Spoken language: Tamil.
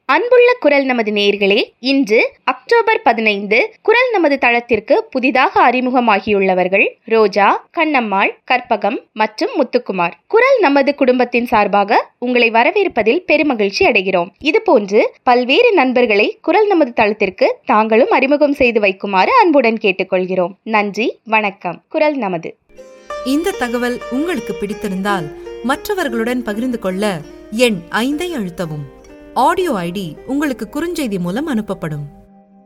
அன்புள்ள குரல் நமது நேயர்களே இன்று அக்டோபர் பதினைந்து குரல் நமது தளத்திற்கு புதிதாக அறிமுகமாகியுள்ளவர்கள் ரோஜா கண்ணம்மாள் கற்பகம் மற்றும் முத்துக்குமார் குரல் நமது குடும்பத்தின் சார்பாக உங்களை வரவேற்பதில் பெருமகிழ்ச்சி அடைகிறோம் இதுபோன்று பல்வேறு நண்பர்களை குரல் நமது தளத்திற்கு தாங்களும் அறிமுகம் செய்து வைக்குமாறு அன்புடன் கேட்டுக்கொள்கிறோம் நன்றி வணக்கம் குரல் நமது இந்த தகவல் உங்களுக்கு பிடித்திருந்தால் மற்றவர்களுடன் பகிர்ந்து கொள்ள எண் ஐந்தை அழுத்தவும் ஆடியோ ஐடி உங்களுக்கு குறுஞ்செய்தி மூலம் அனுப்பப்படும்